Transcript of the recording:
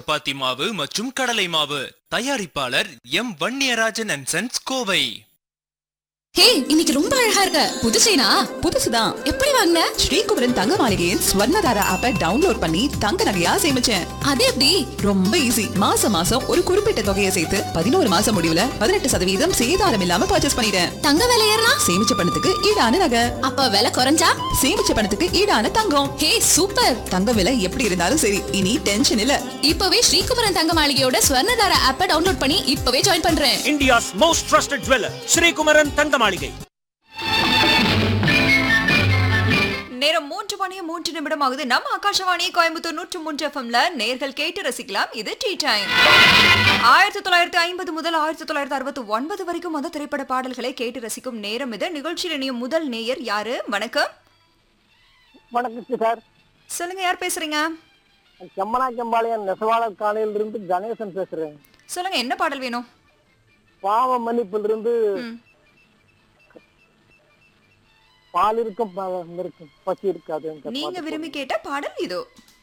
சப்பாத்தி மாவு மற்றும் கடலை மாவு தயாரிப்பாளர் M Vanniyarajan and sons Kovai hey இன்னைக்கு ரொம்ப அழகா இருக்க புது செயினா புதுசுதான் எப்படி வாங்கின ஸ்ரீகுமரன் தங்க மாளிகையின் ஸ்வர்ணதாரா ஆப்பை டவுன்லோட் பண்ணி தங்க நகையா சேமிச்சேன் அது எப்படி ரொம்ப ஈஸி மாசம் மாசம் ஒரு குறிப்பிட்ட தொகையை சேர்த்து பதினோரு மாசம் முடிவுல பதினெட்டு சதவீதம் சேதாரம் இல்லாம பர்ச்சேஸ் பண்ணிட்டேன் தங்க விலை ஏறினா சேமிச்ச பணத்துக்கு ஈடான நகை அப்ப விலை குறைஞ்சா சேமிச்ச பணத்துக்கு ஈடான தங்கம் ஹே சூப்பர் தங்க விலை எப்படி இருந்தாலும் சரி இனி டென்ஷன் இல்ல இப்பவே ஸ்ரீகுமரன் தங்க மாளிகையோட ஸ்வர்ணதார ஆப்பை டவுன்லோட் பண்ணி இப்பவே ஜாயின் பண்றேன் India's most trusted jeweler, Sri Kumaran Tangamalige. நேரம் மூன்று மணி மூன்று நிமிடம் ஆகுது நம்ம ஆகாஷவாணி கோயம்புத்தூர் நூற்று மூன்று எஃப்எம்ல நேர்கள் கேட்டு ரசிக்கலாம் இது டீ டைம் ஆயிரத்தி தொள்ளாயிரத்தி ஐம்பது முதல் ஆயிரத்தி தொள்ளாயிரத்தி அறுபத்தி ஒன்பது வரைக்கும் அந்த திரைப்பட பாடல்களை கேட்டு ரசிக்கும் நேரம் இது நிகழ்ச்சியில் இணையும் முதல் நேயர் யாரு வணக்கம் வணக்கம் சார் சொல்லுங்க யார் பேசுறீங்க செம்மனாக்கம்பாளையம் நெசவாளர் காலையில இருந்து கணேசன் பேசுறேன் சொல்லுங்க என்ன பாடல் வேணும் பாவ மன்னிப்பில் இருந்து ம். பால் இருக்கும் பழம் இருக்கும் பசி இருக்காது நீங்க விரும்பி கேட்ட பாடல் இதோ